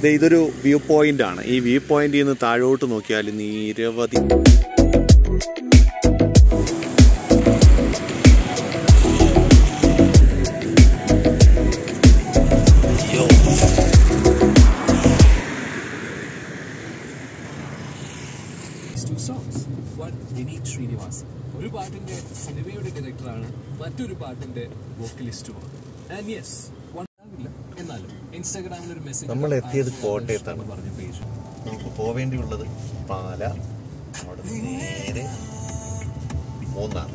ദേ ഇതൊരു view point ആണ് ഈ വ്യൂ പോയിന്റിൽ നിന്ന് താഴോട്ട് നോക്കിയാൽ നിരവധി അയ്യോ. Two songs one Vineeth Sreenivas ഒരു പാട്ടിന്റെ സിനിമയുടെ ഡയറക്ടറാണ് മറ്റൊരു പാട്ടിന്റെ വോക്കലിസ്റ്റുമാണ് ആൻഡ് യെസ് വൺ ആവില്ല എന്നാലും ഇൻസ്റ്റാഗ്രാമിൽ ഒരു മെസ്സേജ് നമ്മൾ എത്തിയത് കോട്ടയത്താണ്. പറഞ്ഞ പേജ് നമുക്ക് പോവേണ്ടിയുള്ളത് പാല അവിടെ നിന്ന് നേരെ മൂന്നാർ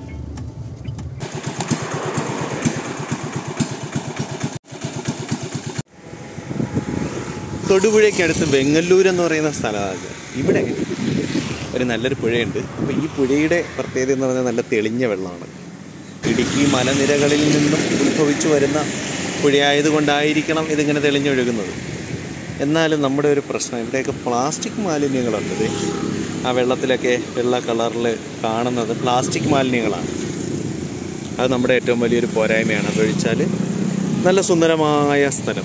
തൊടുപുഴയ്ക്കടുത്ത് വെങ്ങല്ലൂർ എന്ന് പറയുന്ന സ്ഥലമാണ് ഇവിടെ ഒരു നല്ലൊരു പുഴയുണ്ട് അപ്പോൾ ഈ പുഴയുടെ പ്രത്യേകത എന്ന് പറഞ്ഞാൽ നല്ല തെളിഞ്ഞ വെള്ളമാണ് ഇടുക്കി മലനിരകളിൽ നിന്നും ഉത്ഭവിച്ചു വരുന്ന പുഴയായതുകൊണ്ടായിരിക്കണം ഇതിങ്ങനെ തെളിഞ്ഞൊഴുകുന്നത് എന്നാലും നമ്മുടെ ഒരു പ്രശ്നം ഇവിടെയൊക്കെ പ്ലാസ്റ്റിക് മാലിന്യങ്ങളുണ്ട് ദേ. ആ വെള്ളത്തിലൊക്കെ വെള്ള കളറിൽ കാണുന്നത് പ്ലാസ്റ്റിക് മാലിന്യങ്ങളാണ് അത് നമ്മുടെ ഏറ്റവും വലിയൊരു പോരായ്മയാണ് അതൊഴിച്ചാൽ നല്ല സുന്ദരമായ സ്ഥലം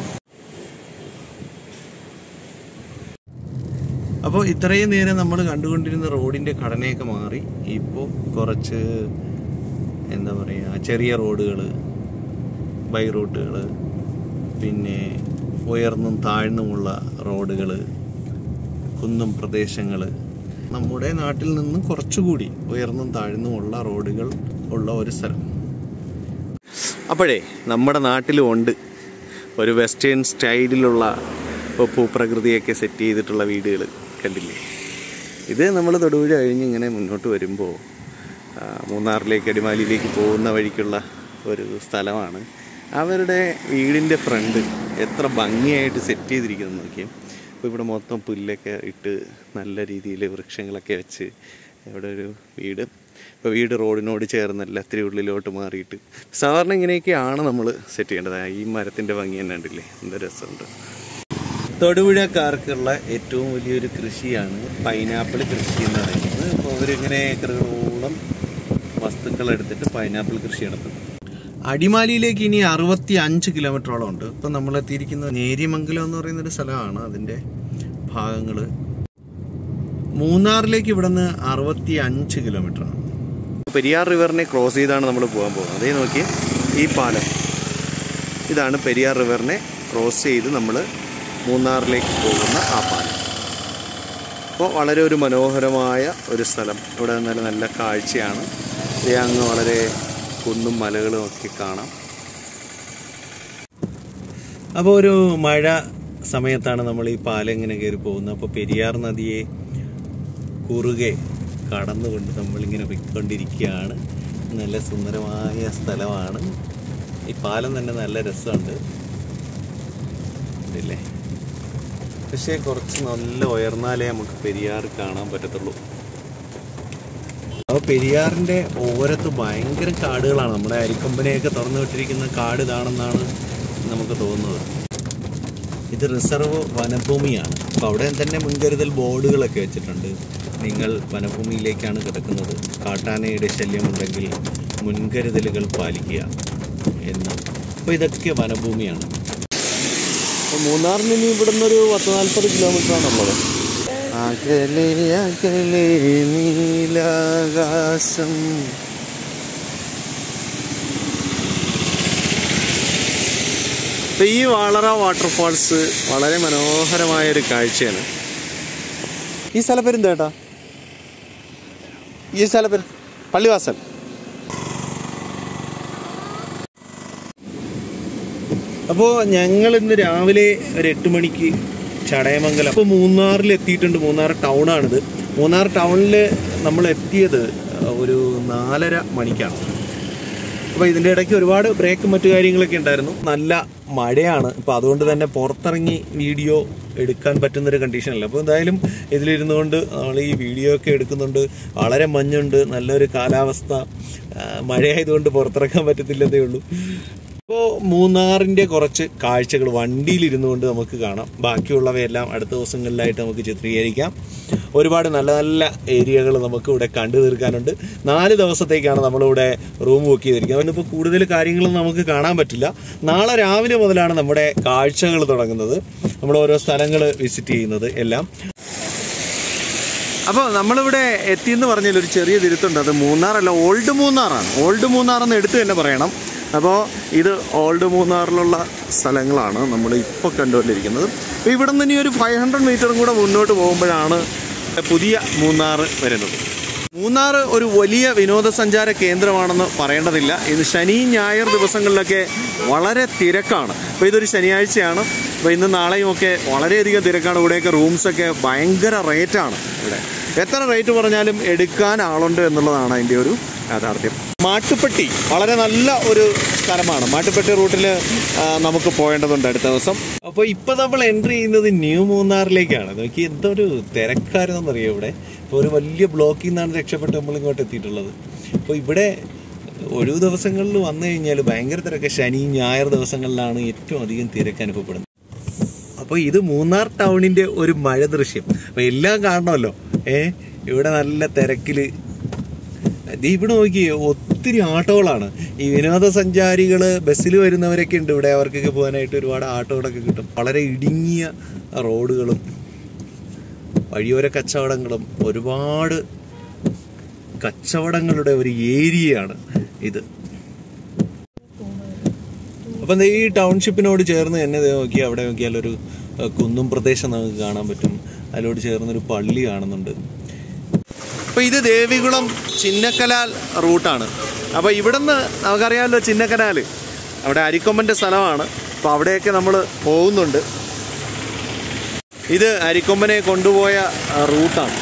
അപ്പോൾ ഇത്രയും നേരം നമ്മൾ കണ്ടുകൊണ്ടിരുന്ന റോഡിൻ്റെ ഘടനയൊക്കെ മാറി ഇപ്പോൾ കുറച്ച് എന്താ പറയുക ചെറിയ റോഡുകൾ ബൈ റൂട്ടുകൾ പിന്നെ ഉയർന്നും താഴ്ന്നുമുള്ള റോഡുകൾ കുന്നും പ്രദേശങ്ങൾ നമ്മുടെ നാട്ടിൽ നിന്നും കുറച്ചുകൂടി ഉയർന്നും താഴ്ന്നുമുള്ള റോഡുകൾ ഉള്ള ഒരു സ്ഥലം അപ്പോഴേ നമ്മുടെ നാട്ടിലും ഉണ്ട് ഒരു വെസ്റ്റേൺ സ്റ്റൈലിലുള്ള ഇപ്പോൾ ഭൂപ്രകൃതിയൊക്കെ സെറ്റ് ചെയ്തിട്ടുള്ള വീടുകൾ കണ്ടില്ലേ ഇത് നമ്മൾ തൊടുപുഴ കഴിഞ്ഞ് ഇങ്ങനെ മുന്നോട്ട് വരുമ്പോൾ ആ, മൂന്നാറിലേക്ക് അടിമാലിയിലേക്ക് പോകുന്ന വഴിക്കുള്ള ഒരു സ്ഥലമാണ് അവരുടെ വീടിൻ്റെ ഫ്രണ്ട് എത്ര ഭംഗിയായിട്ട് സെറ്റ് ചെയ്തിരിക്കുന്നു നോക്കിയാൽ അപ്പോൾ ഇവിടെ മൊത്തം പുല്ലൊക്കെ ഇട്ട് നല്ല രീതിയിൽ വൃക്ഷങ്ങളൊക്കെ വെച്ച് ഇവിടെ ഒരു വീട് ഇപ്പോൾ വീട് റോഡിനോട് ചേർന്നല്ല ഇത്തിരി ഉള്ളിലോട്ട് മാറിയിട്ട് സാധാരണ ഇങ്ങനെയൊക്കെയാണ് നമ്മൾ സെറ്റ് ചെയ്യേണ്ടത് ഈ മരത്തിൻ്റെ ഭംഗി തന്നെ ഉണ്ടല്ലേ എന്ത് രസമുണ്ട് തൊടുപുഴക്കാർക്കുള്ള ഏറ്റവും വലിയൊരു കൃഷിയാണ് പൈനാപ്പിൾ കൃഷി എന്ന് പറയുന്നത് അപ്പോൾ അവരിങ്ങനെ ഏക്കറുകളോളം വസ്തുക്കൾ എടുത്തിട്ട് പൈനാപ്പിൾ കൃഷി നടത്തും അടിമാലിയിലേക്ക് ഇനി അറുപത്തി അഞ്ച് കിലോമീറ്ററോളം ഉണ്ട് ഇപ്പം നമ്മൾ എത്തിയിരിക്കുന്നത് നേര്യമംഗലം എന്ന് പറയുന്ന ഒരു സ്ഥലമാണ് അതിൻ്റെ ഭാഗങ്ങൾ മൂന്നാറിലേക്ക് ഇവിടെ നിന്ന് അറുപത്തി അഞ്ച് കിലോമീറ്ററാണ് പെരിയാർ റിവറിനെ ക്രോസ് ചെയ്താണ് നമ്മൾ പോകാൻ പോകുന്നത് അതേ നോക്കി ഈ പാലം ഇതാണ് പെരിയാർ റിവറിനെ ക്രോസ് ചെയ്ത് നമ്മൾ മൂന്നാറിലേക്ക് പോകുന്ന ആ പാലം അപ്പോൾ വളരെ ഒരു മനോഹരമായ ഒരു സ്ഥലം ഇവിടെ നിന്നാൽ നല്ല കാഴ്ചയാണ് ദേ അങ്ങ് വളരെ കുന്നും മലകളും ഒക്കെ കാണാം അപ്പോൾ ഒരു മഴ സമയത്താണ് നമ്മൾ ഈ പാലം ഇങ്ങനെ കയറി പോകുന്നത് അപ്പോൾ പെരിയാർ നദിയെ കുറുകെ കടന്നുകൊണ്ട് നമ്മളിങ്ങനെ പോയിക്കൊണ്ടിരിക്കുകയാണ് നല്ല സുന്ദരമായ സ്ഥലമാണ് ഈ പാലം തന്നെ നല്ല രസമുണ്ട് ഇല്ലേ പക്ഷേ കുറച്ച് നല്ല ഉയർന്നാലേ നമുക്ക് പെരിയാർ കാണാൻ പറ്റത്തുള്ളൂ അപ്പോൾ പെരിയാറിൻ്റെ ഓരത്ത് ഭയങ്കര കാടുകളാണ് നമ്മുടെ അരിക്കൊമ്പനെയൊക്കെ തുറന്നു വിട്ടിരിക്കുന്ന കാട് ഇതാണെന്നാണ് നമുക്ക് തോന്നുന്നത് ഇത് റിസർവ് വനഭൂമിയാണ് അപ്പോൾ അവിടെ തന്നെ മുൻകരുതൽ ബോർഡുകളൊക്കെ വെച്ചിട്ടുണ്ട് നിങ്ങൾ വനഭൂമിയിലേക്കാണ് കിടക്കുന്നത് കാട്ടാനയുടെ ശല്യമുണ്ടെങ്കിൽ മുൻകരുതലുകൾ പാലിക്കുക എന്ന് അപ്പോൾ ഇതൊക്കെ വനഭൂമിയാണ് അപ്പോൾ മൂന്നാറിന് ഇനി ഇവിടുന്ന് ഒരു പത്ത് നാൽപ്പത് കിലോമീറ്റർ ആണുള്ളത് അകലെ അകലെ നീലാകാശം ഇപ്പൊ ഈ വാളറ വാട്ടർഫാൾസ് വളരെ മനോഹരമായ ഒരു കാഴ്ചയാണ് ഈ സ്ഥലപ്പേര് എന്താ ചേട്ടാ ഈ സ്ഥലപ്പേര് പള്ളിവാസൽ അപ്പോൾ ഞങ്ങൾ ഇന്ന് രാവിലെ ഒരു എട്ട് മണിക്ക് ചടയമംഗലം അപ്പോൾ മൂന്നാറിൽ എത്തിയിട്ടുണ്ട് മൂന്നാർ ടൗണാണിത് മൂന്നാർ ടൗണിൽ നമ്മൾ എത്തിയത് ഒരു നാലര മണിക്കാണ് അപ്പോൾ ഇതിൻ്റെ ഇടയ്ക്ക് ഒരുപാട് ബ്രേക്കും മറ്റു കാര്യങ്ങളൊക്കെ ഉണ്ടായിരുന്നു നല്ല മഴയാണ് അപ്പോൾ അതുകൊണ്ട് തന്നെ പുറത്തിറങ്ങി വീഡിയോ എടുക്കാൻ പറ്റുന്നൊരു കണ്ടീഷനല്ല അപ്പോൾ എന്തായാലും ഇതിലിരുന്നു കൊണ്ട് നമ്മൾ ഈ വീഡിയോ ഒക്കെ എടുക്കുന്നുണ്ട് വളരെ മഞ്ഞുണ്ട് നല്ലൊരു കാലാവസ്ഥ ആ, മഴയായതുകൊണ്ട് പുറത്തിറക്കാൻ പറ്റത്തില്ലതേ ഉള്ളൂ അപ്പോൾ മൂന്നാറിൻ്റെ കുറച്ച് കാഴ്ചകൾ വണ്ടിയിലിരുന്നു കൊണ്ട് നമുക്ക് കാണാം ബാക്കിയുള്ളവയെല്ലാം അടുത്ത ദിവസങ്ങളിലായിട്ട് നമുക്ക് ചിത്രീകരിക്കാം ഒരുപാട് നല്ല നല്ല ഏരിയകൾ നമുക്ക് ഇവിടെ കണ്ടു തീർക്കാനുണ്ട് നാല് ദിവസത്തേക്കാണ് നമ്മളിവിടെ റൂം ബുക്ക് ചെയ്തിരിക്കുന്നത് അതുകൊണ്ട് ഇപ്പോൾ കൂടുതൽ കാര്യങ്ങളൊന്നും നമുക്ക് കാണാൻ പറ്റില്ല നാളെ രാവിലെ മുതലാണ് നമ്മുടെ കാഴ്ചകൾ തുടങ്ങുന്നത് നമ്മൾ ഓരോ സ്ഥലങ്ങൾ വിസിറ്റ് ചെയ്യുന്നത് എല്ലാം അപ്പോൾ നമ്മളിവിടെ എത്തിയെന്ന് പറഞ്ഞാൽ ഒരു ചെറിയ തിരുത്തുണ്ട് അത് മൂന്നാറല്ല ഓൾഡ് മൂന്നാറാണ് ഓൾഡ് മൂന്നാർ എന്ന് എടുത്ത് തന്നെ പറയണം അപ്പോൾ ഇത് ഓൾഡ് മൂന്നാറിലുള്ള സ്ഥലങ്ങളാണ് നമ്മൾ ഇപ്പോൾ കണ്ടുകൊണ്ടിരിക്കുന്നത് അപ്പോൾ ഇവിടെ നിന്ന് ഇനി ഒരു ഫൈവ് ഹൺഡ്രഡ് മീറ്ററും കൂടെ മുന്നോട്ട് പോകുമ്പോഴാണ് പുതിയ മൂന്നാർ വരുന്നത് മൂന്നാർ ഒരു വലിയ വിനോദസഞ്ചാര കേന്ദ്രമാണെന്ന് പറയേണ്ടതില്ല ഇത് ശനി ഞായർ ദിവസങ്ങളിലൊക്കെ വളരെ തിരക്കാണ് അപ്പോൾ ഇതൊരു ശനിയാഴ്ചയാണ് അപ്പോൾ ഇന്ന് നാളെയും ഒക്കെ വളരെയധികം തിരക്കാണ് ഇവിടെയൊക്കെ റൂംസൊക്കെ ഭയങ്കര റേറ്റാണ് ഇവിടെ എത്ര റേറ്റ് പറഞ്ഞാലും എടുക്കാൻ ആളുണ്ട് എന്നുള്ളതാണ് അതിൻ്റെ ഒരു യാഥാർത്ഥ്യം മാട്ടുപ്പെട്ടി വളരെ നല്ല ഒരു സ്ഥലമാണ് മാട്ടുപ്പെട്ടി റൂട്ടിൽ നമുക്ക് പോകേണ്ടതുണ്ട് അടുത്ത ദിവസം അപ്പോൾ ഇപ്പോൾ നമ്മൾ എൻട്രി ചെയ്യുന്നത് ന്യൂ മൂന്നാറിലേക്കാണ് നോക്കി എന്തൊരു തിരക്കാരെന്നറിയോ ഇവിടെ ഇപ്പോൾ ഒരു വലിയ ബ്ലോക്കിൽ നിന്നാണ് രക്ഷപ്പെട്ട് നമ്മൾ ഇങ്ങോട്ട് എത്തിയിട്ടുള്ളത് അപ്പോൾ ഇവിടെ ഒഴിവ് ദിവസങ്ങളിൽ വന്നു കഴിഞ്ഞാൽ ഭയങ്കര തിരക്ക് ശനി ഞായർ ദിവസങ്ങളിലാണ് ഏറ്റവും അധികം തിരക്ക് അനുഭവപ്പെടുന്നത് അപ്പോൾ ഇത് മൂന്നാർ ടൗണിന്റെ ഒരു മഴ ദൃശ്യം അപ്പോൾ എല്ലാം കാണണമല്ലോ ഏ ഇവിടെ നല്ല തിരക്കില് ദേ ഇവിടെ നോക്കിയേ ഒത്തിരി ആട്ടോകളാണ് ഈ വിനോദസഞ്ചാരികൾ ബസ്സിൽ വരുന്നവരൊക്കെ ഉണ്ട് ഇവിടെ അവർക്കൊക്കെ പോകാനായിട്ട് ഒരുപാട് ആട്ടോകളൊക്കെ കിട്ടും വളരെ ഇടുങ്ങിയ റോഡുകളും വഴിയോര കച്ചവടങ്ങളും ഒരുപാട് കച്ചവടങ്ങളുടെ ഒരു ഏരിയയാണ് ഇത് അപ്പം ദേ ഈ ടൗൺഷിപ്പിനോട് ചേർന്ന് തന്നെ ദേ നോക്കി അവിടെ നോക്കിയാൽ ഒരു അഹ്, കുന്നും പ്രദേശം നമുക്ക് കാണാൻ പറ്റും അതിലോട് ചേർന്നൊരു പള്ളി കാണുന്നുണ്ട് അപ്പോൾ ഇത് ദേവികുളം ചിന്നക്കനാൽ റൂട്ടാണ് അപ്പോൾ ഇവിടുന്ന് നമുക്കറിയാമല്ലോ ചിന്നക്കനാൽ അവിടെ അരിക്കൊമ്പൻ്റെ സ്ഥലമാണ് അപ്പോൾ അവിടെയൊക്കെ നമ്മൾ പോകുന്നുണ്ട് ഇത് അരിക്കൊമ്പനെ കൊണ്ടുപോയ ആ, റൂട്ടാണ്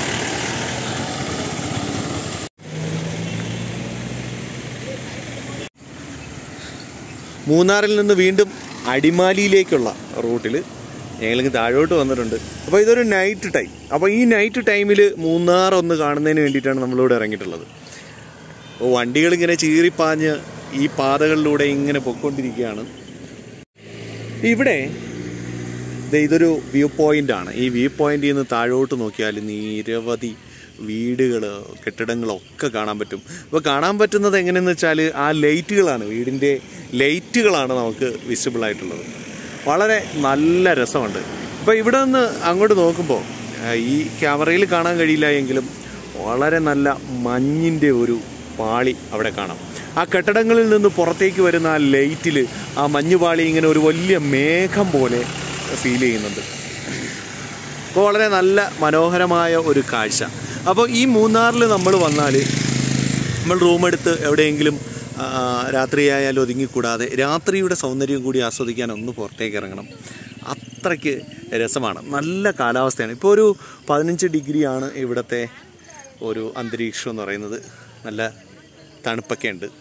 മൂന്നാറിൽ നിന്ന് വീണ്ടും അടിമാലിയിലേക്കുള്ള റൂട്ടിൽ ഞങ്ങളിങ്ങ് താഴോട്ട് വന്നിട്ടുണ്ട് അപ്പോൾ ഇതൊരു നൈറ്റ് ടൈം അപ്പോൾ ഈ നൈറ്റ് ടൈമിൽ മൂന്നാർ ഒന്ന് കാണുന്നതിന് വേണ്ടിയിട്ടാണ് നമ്മളിവിടെ ഇറങ്ങിയിട്ടുള്ളത് അപ്പോൾ വണ്ടികൾ ഇങ്ങനെ ചീറിപ്പാഞ്ഞ് ഈ പാതകളിലൂടെ ഇങ്ങനെ പൊയ്ക്കൊണ്ടിരിക്കുകയാണ് ഇവിടെ ദേ ഇതൊരു വ്യൂ പോയിന്റ് ആണ് ഈ വ്യൂ പോയിന്റിൽ നിന്ന് താഴോട്ട് നോക്കിയാൽ നിരവധി വീടുകൾ കെട്ടിടങ്ങളൊക്കെ കാണാൻ പറ്റും അപ്പോൾ കാണാൻ പറ്റുന്നത് എങ്ങനെയെന്ന് വെച്ചാൽ ആ ലൈറ്റുകളാണ് വീടിൻ്റെ ലൈറ്റുകളാണ് നമുക്ക് വിസിബിൾ ആയിട്ടുള്ളത് വളരെ നല്ല രസമുണ്ട് ഇപ്പോൾ ഇവിടെ നിന്ന് അങ്ങോട്ട് നോക്കുമ്പോൾ ആ, ഈ ക്യാമറയിൽ കാണാൻ കഴിയില്ല എങ്കിലും വളരെ നല്ല മഞ്ഞിൻ്റെ ഒരു പാളി അവിടെ കാണാം ആ കെട്ടിടങ്ങളിൽ നിന്ന് പുറത്തേക്ക് വരുന്ന ആ ലൈറ്റിൽ ആ മഞ്ഞുപാളി ഇങ്ങനെ ഒരു വലിയ മേഘം പോലെ ഫീൽ ചെയ്യുന്നുണ്ട് അപ്പോൾ വളരെ നല്ല മനോഹരമായ ഒരു കാഴ്ച അപ്പോൾ ഈ മൂന്നാറിൽ നമ്മൾ വന്നാൽ നമ്മൾ റൂം എടുത്ത് എവിടെയെങ്കിലും ആ, രാത്രിയായാലും ഒതുങ്ങിക്കൂടാതെ രാത്രിയുടെ സൗന്ദര്യം കൂടി ആസ്വദിക്കാൻ ഒന്ന് പുറത്തേക്ക് ഇറങ്ങണം അത്രയ്ക്ക് രസമാണ് നല്ല കാലാവസ്ഥയാണ് ഇപ്പോൾ ഒരു പതിനഞ്ച് ഡിഗ്രിയാണ് ഇവിടുത്തെ ഒരു അന്തരീക്ഷം എന്ന് പറയുന്നത് നല്ല തണുപ്പൊക്കെ ഉണ്ട്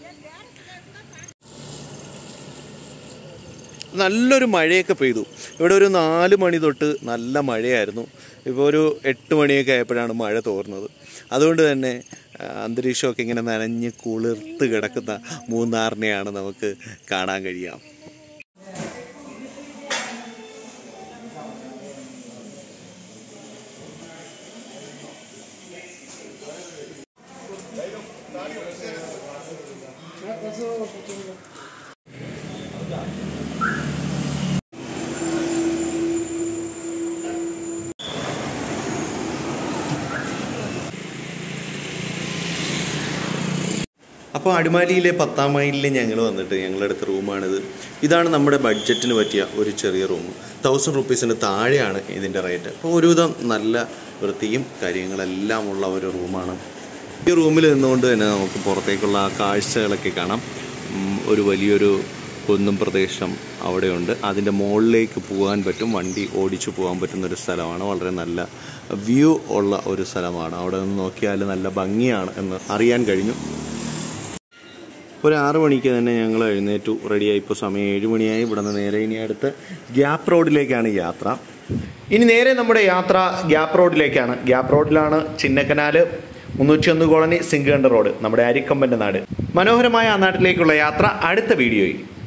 നല്ലൊരു മഴയൊക്കെ പെയ്തു ഇവിടെ ഒരു നാല് മണി തൊട്ട് നല്ല മഴയായിരുന്നു ഇപ്പോൾ ഒരു എട്ട് മണിയൊക്കെ ആയപ്പോഴാണ് മഴ തോർന്നത് അതുകൊണ്ട് തന്നെ ആ, അന്തരീക്ഷമൊക്കെ ഇങ്ങനെ നനഞ്ഞ് കുളിർത്ത് കിടക്കുന്ന മൂന്നാറിനെയാണ് നമുക്ക് കാണാൻ കഴിയുക അപ്പോൾ അടിമാലിയിലെ പത്താം മൈലിൽ ഞങ്ങൾ വന്നിട്ട് ഞങ്ങളുടെ അടുത്ത റൂമാണിത് ഇതാണ് നമ്മുടെ ബഡ്ജറ്റിന് പറ്റിയ ഒരു ചെറിയ റൂം തൗസൻഡ് റുപ്പീസിന് താഴെയാണ് ഇതിൻ്റെ റേറ്റ് അപ്പോൾ ഒരുവിധം നല്ല വൃത്തിയും കാര്യങ്ങളെല്ലാം ഉള്ള ഒരു റൂമാണ് ഈ റൂമിൽ നിന്നുകൊണ്ട് തന്നെ നമുക്ക് പുറത്തേക്കുള്ള ആ കാഴ്ചകളൊക്കെ കാണാം ഉം, ഒരു വലിയൊരു കുന്നും പ്രദേശം അവിടെയുണ്ട് അതിൻ്റെ മുകളിലേക്ക് പോകാൻ പറ്റും വണ്ടി ഓടിച്ചു പോകാൻ പറ്റുന്ന ഒരു സ്ഥലമാണ് വളരെ നല്ല വ്യൂ ഉള്ള ഒരു സ്ഥലമാണ് അവിടെ നിന്ന് നോക്കിയാൽ നല്ല ഭംഗിയാണ് എന്ന് അറിയാൻ കഴിഞ്ഞു ഒരു ആറ് മണിക്ക് തന്നെ ഞങ്ങൾ എഴുന്നേറ്റു റെഡിയായി ഇപ്പോൾ സമയം ഏഴ് മണിയായി ഇവിടെ നിന്ന് നേരെ ഇനി അടുത്ത് ഗ്യാപ്പ് റോഡിലേക്കാണ് യാത്ര ഇനി നേരെ നമ്മുടെ യാത്ര ഗ്യാപ്പ് റോഡിലേക്കാണ് ഗ്യാപ്പ് റോഡിലാണ് ചിന്നക്കനാല് മുന്നൂറ്റി ഒന്ന് കോളനി സിംഗണ്ട് റോഡ് നമ്മുടെ അരിക്കമ്പൻ്റെ നാട് മനോഹരമായ ആ നാട്ടിലേക്കുള്ള യാത്ര അടുത്ത വീഡിയോയിൽ